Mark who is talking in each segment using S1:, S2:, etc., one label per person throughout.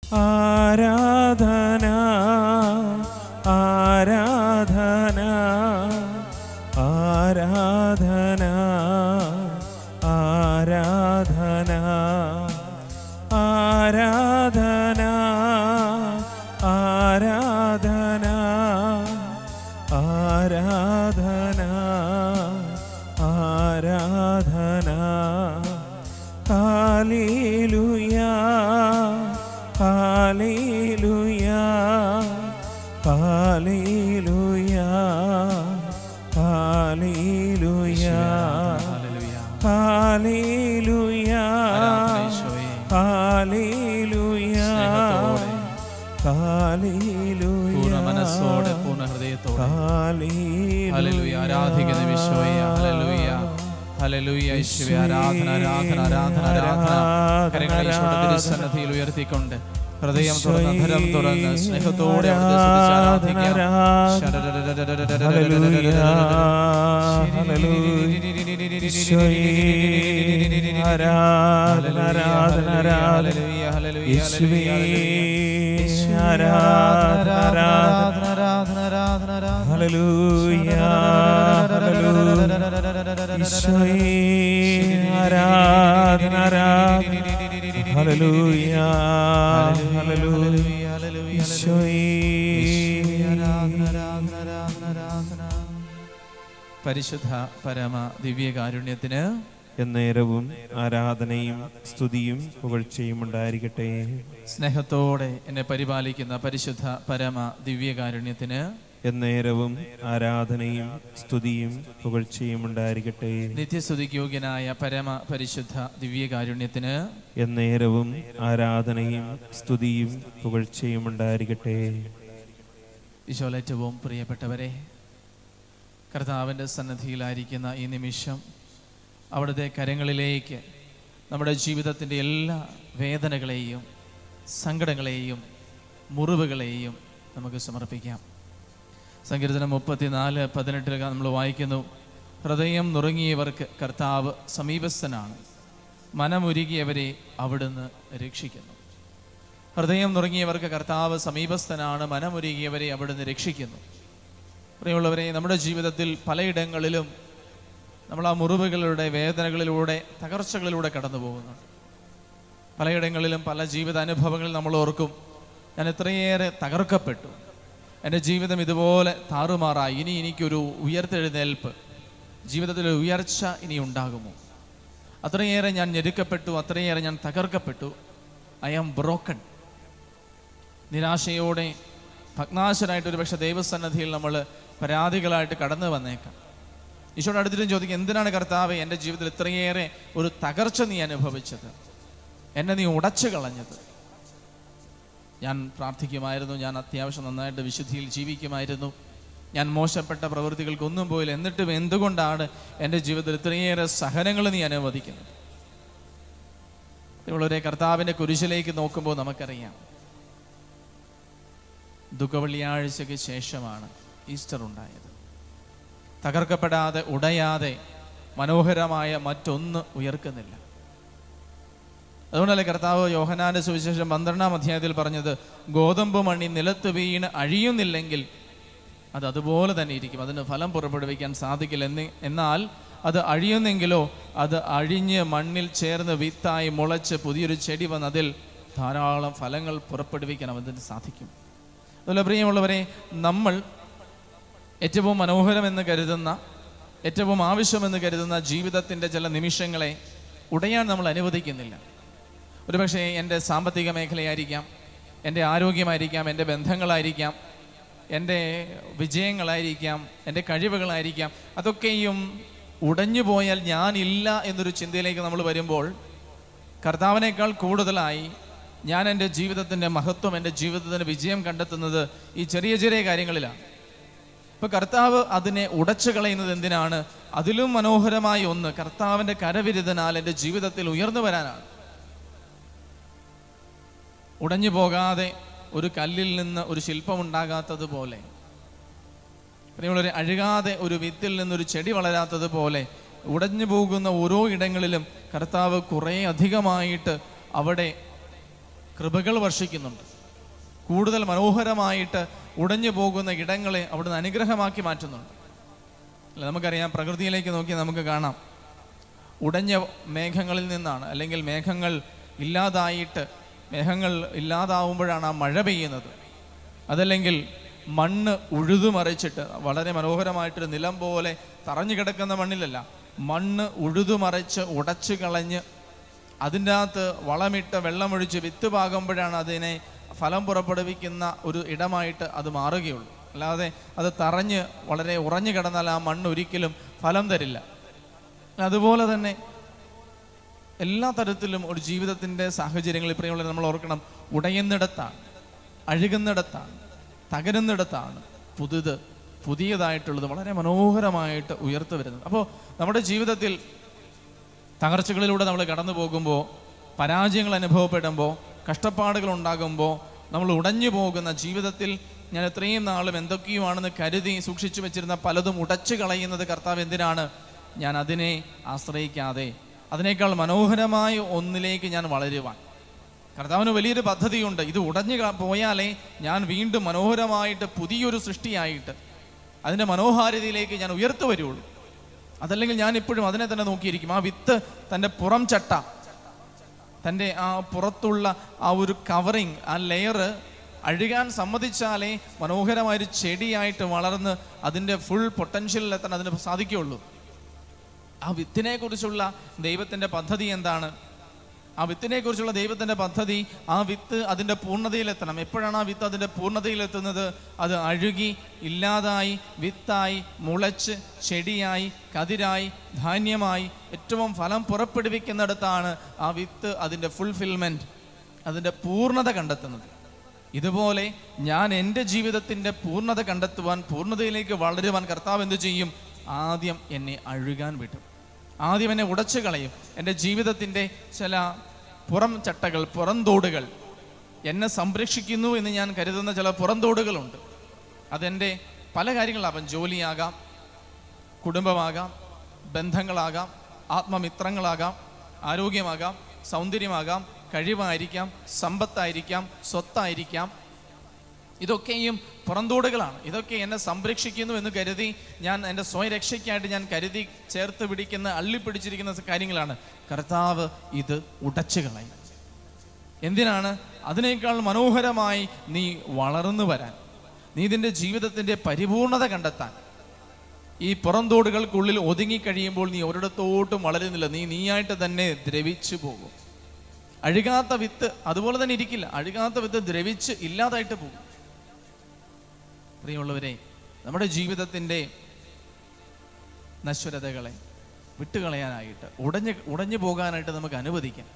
S1: ആരാധന ആരാധന ആരാധന ആരാധന ആരാധന ആരാധന ആരാധന ആരാധന hallelujah hallelujah hallelujah hallelujah hallelujah
S2: ആരാധന ഈശോയെ.
S1: ഹാലേലുയാ
S2: സ്നേഹത്തോടെ,
S1: ഹാലേലുയാ
S2: പൂർണ്ണ മനസ്സോടെ പൂർണ്ണ ഹൃദയത്തോടെ
S1: ഹാലേലുയാ
S2: ഹല്ലേലൂയ ആരാധിക്കുന്ന ഈശോയെ ഹല്ലേലൂയ ഹല്ലേലൂയ ഈശോയെ ആരാധന ആരാധന ആരാധന ആരാധന കരങ്ങളെ ഈശോയുടെ തിരുസന്നിധിയിൽ ഉയർത്തിക്കൊണ്ട് ഹൃദയം തുറന്ന് ധരം തുറന്ന് സ്നേഹത്തോടെ അവിടുത്തെ സ്തുതിച്ച് ആരാധിക്കാം
S1: ആരാധന ആരാധന ആരാധന യേശുവേ ആരാധന ആരാധന ഹല്ലേലൂയ ഹല്ലേലൂയ ഈശോയേ ആരാധന ആരാധന ഹല്ലേലൂയ ഹല്ലേലൂയ ഈശോയേ
S2: പരിശുദ്ധ പരമ ദിവ്യകാരുണ്യത്തിന്
S1: എന്നേരവും ആരാധനയും സ്തുതിയും പുകഴ്ചയും ഉണ്ടായിരിക്കട്ടെ
S2: സ്നേഹത്തോടെ എന്നെ പരിപാലിക്കുന്ന പരിശുദ്ധ പരമ ദിവ്യകാരുണ്യത്തിന്
S1: എന്നേരവും ആരാധനയും സ്തുതിയും പുകഴ്ചയും ഉണ്ടായിരിക്കട്ടെ
S2: നിത്യസ്തുതിക്ക് യോഗ്യനായ പരമ പരിശുദ്ധ ദിവ്യകാരുണ്യത്തിന്
S1: എന്നേരവും ആരാധനയും സ്തുതിയും പുകഴ്ചയും ഉണ്ടായിരിക്കട്ടെ
S2: ഈശോലേറ്റവും പ്രിയപ്പെട്ടവരെ കർത്താവിൻ്റെ സന്നദ്ധിയിലായിരിക്കുന്ന ഈ നിമിഷം അവിടുത്തെ കരങ്ങളിലേക്ക് നമ്മുടെ ജീവിതത്തിൻ്റെ എല്ലാ വേദനകളെയും സങ്കടങ്ങളെയും മുറിവുകളെയും നമുക്ക് സമർപ്പിക്കാം സങ്കീർത്തനം മുപ്പത്തിനാല് പതിനെട്ടിൽ നമ്മൾ വായിക്കുന്നു ഹൃദയം നുറുങ്ങിയവർക്ക് കർത്താവ് സമീപസ്ഥനാണ് മനമുരുകിയവരെ അവിടുന്ന് രക്ഷിക്കുന്നു ഹൃദയം നുറുങ്ങിയവർക്ക് കർത്താവ് സമീപസ്ഥനാണ് മനമുരുകിയവരെ അവിടുന്ന് രക്ഷിക്കുന്നു പ്രിയമുള്ളവരെ നമ്മുടെ ജീവിതത്തിൽ പലയിടങ്ങളിലും നമ്മൾ ആ മുറിവുകളുടെ വേദനകളിലൂടെ തകർച്ചകളിലൂടെ കടന്നു പോകുന്നുണ്ട് പലയിടങ്ങളിലും പല ജീവിതാനുഭവങ്ങളിൽ നമ്മൾ ഓർക്കും ഞാൻ എത്രയേറെ തകർക്കപ്പെട്ടു എൻ്റെ ജീവിതം ഇതുപോലെ താറുമാറായി ഇനി എനിക്കൊരു ഉയർത്തെഴുന്നേൽപ്പ് ജീവിതത്തിൽ ഒരു ഉയർച്ച ഇനി ഉണ്ടാകുമോ അത്രയേറെ ഞാൻ ഞെരുക്കപ്പെട്ടു അത്രയേറെ ഞാൻ തകർക്കപ്പെട്ടു ഐ ആം ബ്രോക്കൺ നിരാശയോടെ ഭഗ്നാശരായിട്ട് ഒരു പക്ഷേ ദൈവസന്നദ്ധിയിൽ നമ്മൾ പരാതികളായിട്ട് കടന്നു വന്നേക്കാം ഈശോയുടെ അടുത്തിട്ടും ചോദിക്കും എന്തിനാണ് കർത്താവ് എൻ്റെ ജീവിതത്തിൽ ഇത്രയേറെ ഒരു തകർച്ച നീ അനുഭവിച്ചത് എന്നെ നീ ഉടച്ചു കളഞ്ഞത് ഞാൻ പ്രാർത്ഥിക്കുമായിരുന്നു ഞാൻ അത്യാവശ്യം നന്നായിട്ട് വിശുദ്ധിയിൽ ജീവിക്കുമായിരുന്നു ഞാൻ മോശപ്പെട്ട പ്രവൃത്തികൾക്കൊന്നും പോയില്ല എന്നിട്ടും എന്തുകൊണ്ടാണ് എൻ്റെ ജീവിതത്തിൽ ഇത്രയേറെ സഹനങ്ങൾ നീ അനുവദിക്കുന്നത് ഇവളൊരു കർത്താവിൻ്റെ കുരിശിലേക്ക് നോക്കുമ്പോൾ നമുക്കറിയാം ദുഃഖവെള്ളിയാഴ്ചയ്ക്ക് ശേഷമാണ് ഈസ്റ്റർ ഉണ്ടായത് തകർക്കപ്പെടാതെ ഉടയാതെ മനോഹരമായ മറ്റൊന്ന് ഉയർക്കുന്നില്ല അതുകൊണ്ടല്ലേ കർത്താവ് യോഹനാന്റെ സുവിശേഷം പന്ത്രണ്ടാം അധ്യായത്തിൽ പറഞ്ഞത് ഗോതമ്പ് മണി നിലത്ത് വീണ് അഴിയുന്നില്ലെങ്കിൽ അത് അതുപോലെ തന്നെ ഇരിക്കും അതിന് ഫലം പുറപ്പെടുവിക്കാൻ സാധിക്കില്ല എന്ന് എന്നാൽ അത് അഴിയുന്നെങ്കിലോ അത് അഴിഞ്ഞ് മണ്ണിൽ ചേർന്ന് വിത്തായി മുളച്ച് പുതിയൊരു ചെടി വന്ന് അതിൽ ധാരാളം ഫലങ്ങൾ പുറപ്പെടുവിക്കാൻ അതിന് സാധിക്കും അതുപോലെ പ്രിയമുള്ളവരെ നമ്മൾ ഏറ്റവും മനോഹരമെന്ന് കരുതുന്ന ഏറ്റവും ആവശ്യമെന്ന് കരുതുന്ന ജീവിതത്തിൻ്റെ ചില നിമിഷങ്ങളെ ഉടയാൻ നമ്മൾ അനുവദിക്കുന്നില്ല ഒരുപക്ഷെ എൻ്റെ സാമ്പത്തിക മേഖലയായിരിക്കാം എൻ്റെ ആരോഗ്യമായിരിക്കാം എൻ്റെ ബന്ധങ്ങളായിരിക്കാം എൻ്റെ വിജയങ്ങളായിരിക്കാം എൻ്റെ കഴിവുകളായിരിക്കാം അതൊക്കെയും ഉടഞ്ഞു പോയാൽ ഞാനില്ല എന്നൊരു ചിന്തയിലേക്ക് നമ്മൾ വരുമ്പോൾ കർത്താവിനേക്കാൾ കൂടുതലായി ഞാൻ എൻ്റെ ജീവിതത്തിൻ്റെ മഹത്വം എൻ്റെ ജീവിതത്തിൻ്റെ വിജയം കണ്ടെത്തുന്നത് ഈ ചെറിയ ചെറിയ കാര്യങ്ങളിലാണ് ഇപ്പൊ കർത്താവ് അതിനെ ഉടച്ചു കളയുന്നത് എന്തിനാണ് അതിലും മനോഹരമായ ഒന്ന് കർത്താവിന്റെ കരവിരുതനാൽ എൻ്റെ ജീവിതത്തിൽ ഉയർന്നു വരാനാണ് ഉടഞ്ഞു പോകാതെ ഒരു കല്ലിൽ നിന്ന് ഒരു ശില്പം ഉണ്ടാകാത്തതുപോലെ പ്രിയമുള്ളവരെ അഴുകാതെ ഒരു വിത്തിൽ നിന്നൊരു ചെടി വളരാത്തതുപോലെ ഉടഞ്ഞു പോകുന്ന ഓരോ ഇടങ്ങളിലും കർത്താവ് കുറേ അധികമായിട്ട് അവിടെ കൃപകൾ വർഷിക്കുന്നുണ്ട് കൂടുതൽ മനോഹരമായിട്ട് ഉടഞ്ഞു പോകുന്ന ഇടങ്ങളെ അവിടുന്ന് അനുഗ്രഹമാക്കി മാറ്റുന്നുണ്ട് അല്ല നമുക്കറിയാം പ്രകൃതിയിലേക്ക് നോക്കി നമുക്ക് കാണാം ഉടഞ്ഞ മേഘങ്ങളിൽ നിന്നാണ് അല്ലെങ്കിൽ മേഘങ്ങൾ ഇല്ലാതായിട്ട് മേഘങ്ങൾ ഇല്ലാതാവുമ്പോഴാണ് ആ മഴ പെയ്യുന്നത് അതല്ലെങ്കിൽ മണ്ണ് ഉഴുതുമറിച്ചിട്ട് വളരെ മനോഹരമായിട്ടൊരു നിലം പോലെ തറഞ്ഞു കിടക്കുന്ന മണ്ണിലല്ല മണ്ണ് ഉഴുതുമറിച്ച് ഉടച്ചു കളഞ്ഞ് അതിൻ്റെ അകത്ത് വളമിട്ട് വെള്ളമൊഴിച്ച് വിത്ത് പാകുമ്പോഴാണ് അതിനെ ഫലം പുറപ്പെടുവിക്കുന്ന ഒരു ഇടമായിട്ട് അത് മാറുകയുള്ളൂ അല്ലാതെ അത് തറഞ്ഞ് വളരെ ഉറഞ്ഞു കിടന്നാൽ ആ മണ്ണ് ഒരിക്കലും ഫലം തരില്ല അതുപോലെ തന്നെ എല്ലാ തരത്തിലും ഒരു ജീവിതത്തിൻ്റെ സാഹചര്യങ്ങളിൽ പ്രിയമുള്ള നമ്മൾ ഓർക്കണം ഉടയുന്നിടത്താണ് അഴുകുന്നിടത്താണ് തകരുന്നിടത്താണ് പുതുത് പുതിയതായിട്ടുള്ളത് വളരെ മനോഹരമായിട്ട് ഉയർത്തു വരുന്നത് അപ്പോൾ നമ്മുടെ ജീവിതത്തിൽ തകർച്ചകളിലൂടെ നമ്മൾ കടന്നു പോകുമ്പോൾ പരാജയങ്ങൾ അനുഭവപ്പെടുമ്പോൾ കഷ്ടപ്പാടുകൾ ഉണ്ടാകുമ്പോൾ നമ്മൾ ഉടഞ്ഞു പോകുന്ന ജീവിതത്തിൽ ഞാൻ എത്രയും നാളും എന്തൊക്കെയുമാണെന്ന് കരുതി സൂക്ഷിച്ചു വെച്ചിരുന്ന പലതും ഉടച്ചു കളയുന്നത് കർത്താവ് എന്തിനാണ് ഞാൻ അതിനെ ആശ്രയിക്കാതെ അതിനേക്കാൾ മനോഹരമായ ഒന്നിലേക്ക് ഞാൻ വളരുവാൻ കർത്താവിന് വലിയൊരു പദ്ധതിയുണ്ട് ഇത് ഉടഞ്ഞു ക- പോയാലേ ഞാൻ വീണ്ടും മനോഹരമായിട്ട് പുതിയൊരു സൃഷ്ടിയായിട്ട് അതിൻ്റെ മനോഹാരിതയിലേക്ക് ഞാൻ ഉയർത്തു വരുള്ളൂ അതല്ലെങ്കിൽ ഞാൻ ഇപ്പോഴും അതിനെ തന്നെ നോക്കിയിരിക്കും ആ വിത്ത് തൻ്റെ പുറം ചട്ട തൻ്റെ ആ പുറത്തുള്ള ആ ഒരു കവറിങ് ആ ലെയർ അഴുകാൻ സമ്മതിച്ചാലേ മനോഹരമായൊരു ചെടിയായിട്ട് വളർന്ന് അതിൻ്റെ ഫുൾ പൊട്ടൻഷ്യലിൽ എത്താൻ അതിന് സാധിക്കുകയുള്ളൂ ആ വിത്തിനെ കുറിച്ചുള്ള ദൈവത്തിൻ്റെ പദ്ധതി എന്താണ് ആ വിത്തിനെ കുറിച്ചുള്ള ദൈവത്തിന്റെ പദ്ധതി ആ വിത്ത് അതിന്റെ പൂർണ്ണതയിലെത്തണം എപ്പോഴാണ് ആ വിത്ത് അതിന്റെ പൂർണ്ണതയിലെത്തുന്നത് അത് അഴുകി ഇല്ലാതായി വിത്തായി മുളച്ച് ചെടിയായി കതിരായി ധാന്യമായി ഏറ്റവും ഫലം പുറപ്പെടുവിക്കുന്നിടത്താണ് ആ വിത്ത് അതിന്റെ ഫുൾഫിൽമെന്റ് അതിന്റെ പൂർണ്ണത കണ്ടെത്തുന്നത് ഇതുപോലെ ഞാൻ എൻ്റെ ജീവിതത്തിന്റെ പൂർണ്ണത കണ്ടെത്തുവാൻ പൂർണ്ണതയിലേക്ക് വളരുവാൻ കർത്താവ് എന്ത് ചെയ്യും ആദ്യം എന്നെ അഴുകാൻ വിടും ആദ്യം എന്നെ ഉടച്ചു കളയും എൻ്റെ ജീവിതത്തിൻ്റെ ചില പുറം ചട്ടകൾ പുറന്തോടുകൾ എന്നെ സംരക്ഷിക്കുന്നു എന്ന് ഞാൻ കരുതുന്ന ചില പുറന്തോടുകളുണ്ട് അതെൻ്റെ പല കാര്യങ്ങളാവാം ജോലിയാകാം കുടുംബമാകാം ബന്ധങ്ങളാകാം ആത്മമിത്രങ്ങളാകാം ആരോഗ്യമാകാം സൗന്ദര്യമാകാം കഴിവായിരിക്കാം സമ്പത്തായിരിക്കാം സ്വത്തായിരിക്കാം ഇതൊക്കെയും പുറന്തോടുകളാണ് ഇതൊക്കെ എന്നെ സംരക്ഷിക്കുന്നു എന്ന് കരുതി ഞാൻ എൻ്റെ സ്വയരക്ഷയ്ക്കായിട്ട് ഞാൻ കരുതി ചേർത്ത് പിടിക്കുന്ന അള്ളിപ്പിടിച്ചിരിക്കുന്ന കാര്യങ്ങളാണ് കർത്താവ് ഇത് ഉടച്ചു കളയും എന്തിനാണ് അതിനേക്കാൾ മനോഹരമായി നീ വളർന്നു വരാൻ നീ ഇതിൻ്റെ ജീവിതത്തിൻ്റെ പരിപൂർണത കണ്ടെത്താൻ ഈ പുറന്തോടുകൾക്കുള്ളിൽ ഒതുങ്ങിക്കഴിയുമ്പോൾ നീ ഒരിടത്തോട്ടും വളരുന്നില്ല നീ നീയായിട്ട് തന്നെ ദ്രവിച്ചു പോകും അഴുകാത്ത വിത്ത് അതുപോലെ തന്നെ ഇരിക്കില്ല അഴുകാത്ത വിത്ത് ദ്രവിച്ച് ഇല്ലാതായിട്ട് പോകും പ്രിയമുള്ളവരെ നമ്മുടെ ജീവിതത്തിൻ്റെ നശ്വരതകളെ വിട്ടുകളയാനായിട്ട് ഉടഞ്ഞു ഉടഞ്ഞു പോകാനായിട്ട് നമുക്ക് അനുവദിക്കാം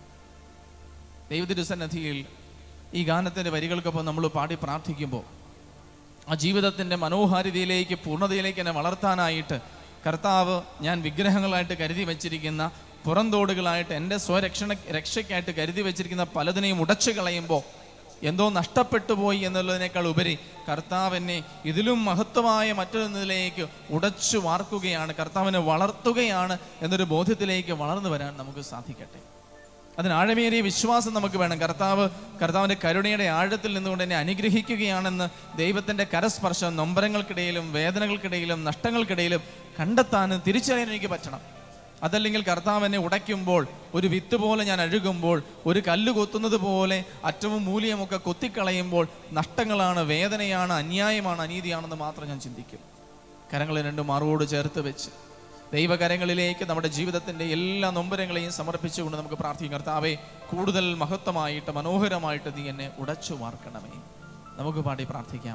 S2: ദൈവതിരുസന്നധിയിൽ ഈ ഗാനത്തിൻ്റെ വരികൾക്കൊപ്പം നമ്മൾ പാടി പ്രാർത്ഥിക്കുമ്പോൾ ആ ജീവിതത്തിൻ്റെ മനോഹാരിതയിലേക്ക് പൂർണ്ണതയിലേക്ക് എന്നെ വളർത്താനായിട്ട് കർത്താവ് ഞാൻ വിഗ്രഹങ്ങളായിട്ട് കരുതി വച്ചിരിക്കുന്ന പുറന്തോടുകളായിട്ട് എൻ്റെ സ്വരക്ഷണ രക്ഷയ്ക്കായിട്ട് കരുതി വച്ചിരിക്കുന്ന പലതിനെയും ഉടച്ചു കളയുമ്പോൾ എന്തോ നഷ്ടപ്പെട്ടു പോയി എന്നുള്ളതിനേക്കാൾ ഉപരി കർത്താവ് എന്നെ ഇതിലും മഹത്വമായ മറ്റൊന്നിലേക്ക് ഉടച്ചു വാർക്കുകയാണ് കർത്താവിനെ വളർത്തുകയാണ് എന്നൊരു ബോധ്യത്തിലേക്ക് വളർന്നു വരാൻ നമുക്ക് സാധിക്കട്ടെ അതിന് ആഴമേറിയ വിശ്വാസം നമുക്ക് വേണം കർത്താവ് കർത്താവിന്റെ കരുണയുടെ ആഴത്തിൽ നിന്നുകൊണ്ട് എന്നെ അനുഗ്രഹിക്കുകയാണെന്ന് ദൈവത്തിന്റെ കരസ്പർശം നൊമ്പരങ്ങൾക്കിടയിലും വേദനകൾക്കിടയിലും നഷ്ടങ്ങൾക്കിടയിലും കണ്ടെത്താനും തിരിച്ചറിയാൻ എനിക്ക് പറ്റണം അതല്ലെങ്കിൽ കർത്താവ് എന്നെ ഉടയ്ക്കുമ്പോൾ ഒരു വിത്ത് പോലെ ഞാൻ അഴുകുമ്പോൾ ഒരു കല്ല് കൊത്തുന്നത് പോലെ അറ്റവും മൂല്യമൊക്കെ കൊത്തിക്കളയുമ്പോൾ നഷ്ടങ്ങളാണ് വേദനയാണ് അന്യായമാണ് അനീതിയാണെന്ന് മാത്രം ഞാൻ ചിന്തിക്കും കരങ്ങൾ രണ്ടും മാറോട് ചേർത്ത് വെച്ച് ദൈവകരങ്ങളിലേക്ക് നമ്മുടെ ജീവിതത്തിന്റെ എല്ലാ നൊമ്പരങ്ങളെയും സമർപ്പിച്ചുകൊണ്ട് നമുക്ക് പ്രാർത്ഥിക്കും കർത്താവെ കൂടുതൽ മഹത്വമായിട്ട് മനോഹരമായിട്ട് നീ എന്നെ ഉടച്ചു വാർക്കണമേ നമുക്ക് പാടി പ്രാർത്ഥിക്കാം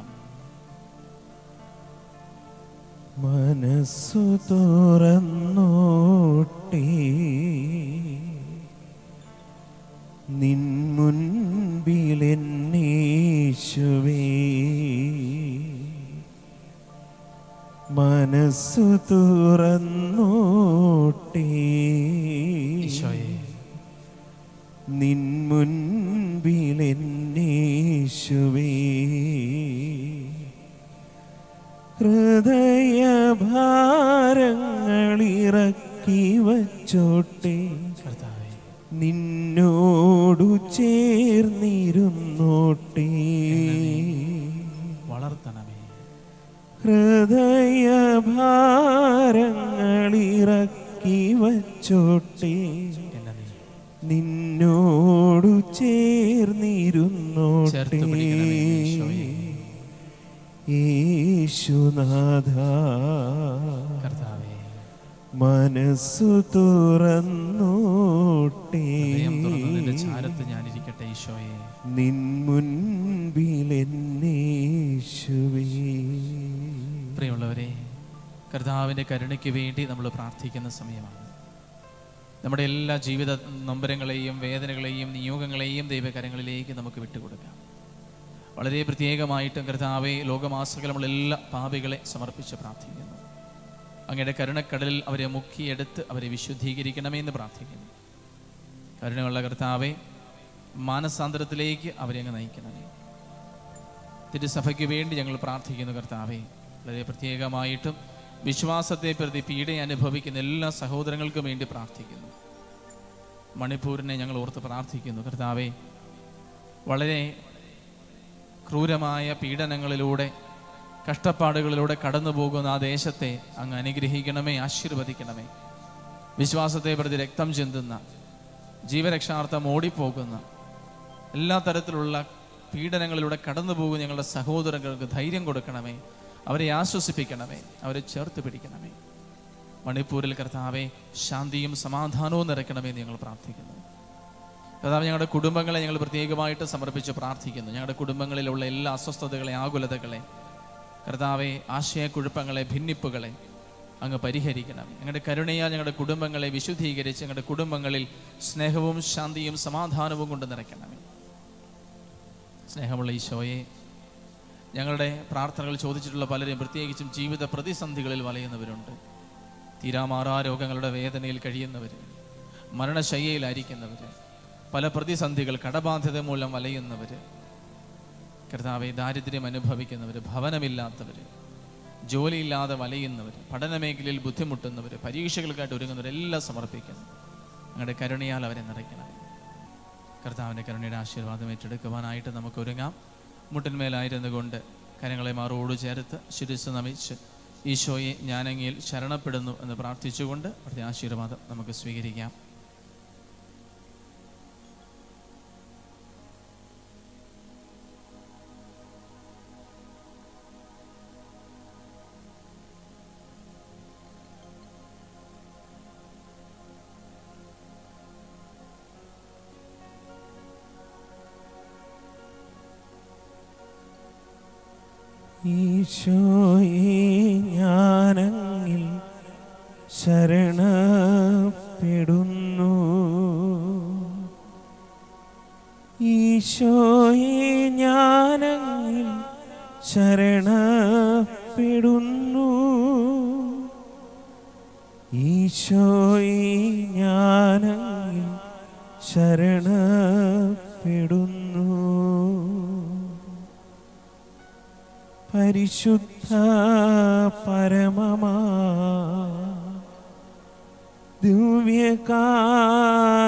S1: മനസ്സു തുറന്നോട്ടി നിൻ മുൻപിലെന്നീശുവേ മനസ്സു തുറന്നോട്ടി
S2: ഈശോയെ
S1: നിൻ മുൻപിലെന്നീശുവേ ഹൃദയഭാരങ്ങളിറക്കി വച്ചോട്ടെ
S2: കർത്താവേ
S1: നിന്നോടു ചേർന്നിരുന്നോട്ടേ
S2: വളർത്തണമേ
S1: ഹൃദയഭാരങ്ങളിറക്കി വച്ചോട്ടെ
S2: എന്നെ നീ
S1: നിന്നോടു
S2: ചേർത്ത്
S1: ചേർന്നിരുന്നോട്ടെ
S2: പിടിക്കണമേ ഈശോയെ.
S1: യേശുനാഥ
S2: കർത്താവേ
S1: മനസ്സു തുറന്നോട്ടെ
S2: ഹൃദയം തുറന്ന് നിന്റെ ചാരത്ത് ഞാൻ ഇരിക്കട്ടെ ഈശോയെ
S1: നിൻ മുൻപിലെന്നേശുവേ
S2: പ്രിയമുള്ളവരെ കർത്താവിൻ്റെ കരുണയ്ക്ക് വേണ്ടി നമ്മൾ പ്രാർത്ഥിക്കുന്ന സമയമാണ് നമ്മുടെ എല്ലാ ജീവിത നൊമ്പരങ്ങളെയും വേദനകളെയും നിയോഗങ്ങളെയും ദൈവകരങ്ങളിലേക്ക് നമുക്ക് വിട്ടുകൊടുക്കാം വളരെ പ്രത്യേകമായിട്ടും കർത്താവെ ലോകമാസകലമുള്ള പാപികളെ സമർപ്പിച്ച് പ്രാർത്ഥിക്കുന്നു അങ്ങയുടെ കരുണക്കടലിൽ അവരെ മുക്കിയെടുത്ത് അവരെ വിശുദ്ധീകരിക്കണമേ എന്ന് പ്രാർത്ഥിക്കുന്നു കരുണയുള്ള കർത്താവെ മാനസാന്തരത്തിലേക്ക് അവരെ അങ്ങ് നയിക്കണമേ തിരുസഭയ്ക്ക് വേണ്ടി ഞങ്ങൾ പ്രാർത്ഥിക്കുന്നു കർത്താവെ വളരെ പ്രത്യേകമായിട്ടും വിശ്വാസത്തെ പ്രതി പീഡ അനുഭവിക്കുന്ന എല്ലാ സഹോദരങ്ങൾക്കും വേണ്ടി പ്രാർത്ഥിക്കുന്നു മണിപ്പൂരിനെ ഞങ്ങൾ ഓർത്ത് പ്രാർത്ഥിക്കുന്നു കർത്താവെ വളരെ ക്രൂരമായ പീഡനങ്ങളിലൂടെ കഷ്ടപ്പാടുകളിലൂടെ കടന്നു പോകുന്ന ആ ദേശത്തെ അങ്ങ് അനുഗ്രഹിക്കണമേ ആശീർവദിക്കണമേ വിശ്വാസത്തെ പ്രതി രക്തം ചിന്തുന്ന ജീവരക്ഷാർത്ഥം ഓടിപ്പോകുന്ന എല്ലാ തരത്തിലുള്ള പീഡനങ്ങളിലൂടെ കടന്നു പോകുന്ന ഞങ്ങളുടെ സഹോദരങ്ങൾക്ക് ധൈര്യം കൊടുക്കണമേ അവരെ ആശ്വസിപ്പിക്കണമേ അവരെ ചേർത്ത് പിടിക്കണമേ മണിപ്പൂരിൽ കർത്താവെ ശാന്തിയും സമാധാനവും നിറയ്ക്കണമേ എന്ന് ഞങ്ങൾ പ്രാർത്ഥിക്കുന്നു കർത്താവ് ഞങ്ങളുടെ കുടുംബങ്ങളെ ഞങ്ങൾ പ്രത്യേകമായിട്ട് സമർപ്പിച്ച് പ്രാർത്ഥിക്കുന്നു ഞങ്ങളുടെ കുടുംബങ്ങളിലുള്ള എല്ലാ അസ്വസ്ഥതകളെ ആകുലതകളെ കർത്താവെ ആശയക്കുഴപ്പങ്ങളെ ഭിന്നിപ്പുകളെ അങ്ങ് പരിഹരിക്കണം ഞങ്ങളുടെ കരുണയാൽ ഞങ്ങളുടെ കുടുംബങ്ങളെ വിശുദ്ധീകരിച്ച് ഞങ്ങളുടെ കുടുംബങ്ങളിൽ സ്നേഹവും ശാന്തിയും സമാധാനവും കൊണ്ട് നിറയ്ക്കണമേ സ്നേഹമുള്ള ഈശോയെ ഞങ്ങളുടെ പ്രാർത്ഥനകൾ ചോദിച്ചിട്ടുള്ള പലരും പ്രത്യേകിച്ചും ജീവിത പ്രതിസന്ധികളിൽ വലയുന്നവരുണ്ട് തീരാമാറാ രോഗങ്ങളുടെ വേദനയിൽ കഴിയുന്നവർ മരണശയ്യയിലായിരിക്കുന്നവർ പല പ്രതിസന്ധികൾ കടബാധ്യത മൂലം വലയുന്നവർ കർത്താവെ ദാരിദ്ര്യം അനുഭവിക്കുന്നവർ ഭവനമില്ലാത്തവർ ജോലിയില്ലാതെ വലയുന്നവർ പഠനമേഖലയിൽ ബുദ്ധിമുട്ടുന്നവർ പരീക്ഷകൾക്കായിട്ട് ഒരുങ്ങുന്നവർ എല്ലാം സമർപ്പിക്കുന്നു ഞങ്ങളുടെ കരുണയാൽ അവരെ നിറയ്ക്കണം കർത്താവിൻ്റെ കരുണയുടെ ആശീർവാദം ഏറ്റെടുക്കുവാനായിട്ട് നമുക്ക് ഒരുങ്ങാം മുട്ടിന്മേലായിരുന്നു കൊണ്ട് കരങ്ങളെ മാറോട് ചേർത്ത് ശിരസ് നമിച്ച് ഈശോയെ ഞാനങ്ങിയിൽ ശരണപ്പെടുന്നു എന്ന് പ്രാർത്ഥിച്ചുകൊണ്ട് അവിടുത്തെ ആശീർവാദം നമുക്ക് സ്വീകരിക്കാം
S1: ഈശോയെ ഞാനങ്ങിൽ ശരണപ്പെടുന്നു ഈശോയെ ഞാനങ്ങിൽ ശരണപ്പെടുന്നു ഈശോയെ ഞാനങ്ങിൽ ശരണപ്പെടുന്നു പരിശുദ്ധ പരമമാ ദിവ്യകാരുണ്യമേ